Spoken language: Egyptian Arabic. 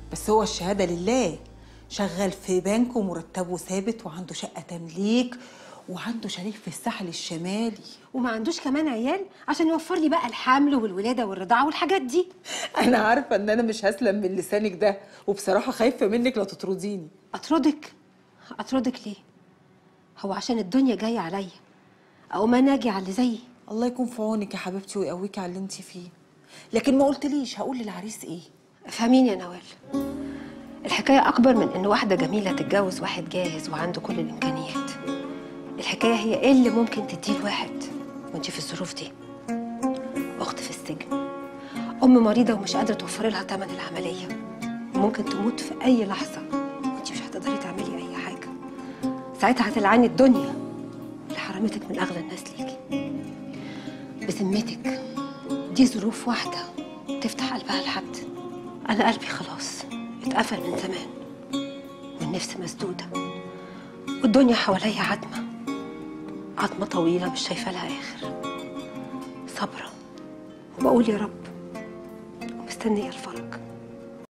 بس هو الشهاده لله شغال في بنك ومرتبه ثابت وعنده شقه تمليك وعنده شريك في الساحل الشمالي وما عندوش كمان عيال عشان يوفر لي بقى الحمل والولاده والرضاعه والحاجات دي انا عارفه ان انا مش هسلم من لسانك ده وبصراحه خايفه منك لا تطرديني اطردك اطردك ليه هو عشان الدنيا جايه عليا او ما ناجي على اللي زيي الله يكون في عونك يا حبيبتي ويقويكي على اللي انت فيه لكن ما قلتليش هقول للعريس ايه افهميني يا نوال الحكايه اكبر من ان واحده جميله تتجوز واحد جاهز وعنده كل الامكانيات الحكايه هي ايه اللي ممكن تديه الواحد وانت في الظروف دي اخت في السجن ام مريضه ومش قادره توفري لها ثمن العمليه ممكن تموت في اي لحظه وانت مش هتقدري تعملي اي حاجه ساعتها هتلعني الدنيا اللي حرمتك من اغلى الناس ليكي بذمتك دي ظروف واحده تفتح قلبها لحد انا قلبي خلاص اتقفل من زمان والنفس مسدوده والدنيا حواليا عتمه عتمه طويله مش شايفه لها اخر صبره وبقول يا رب ومستنيه الفرج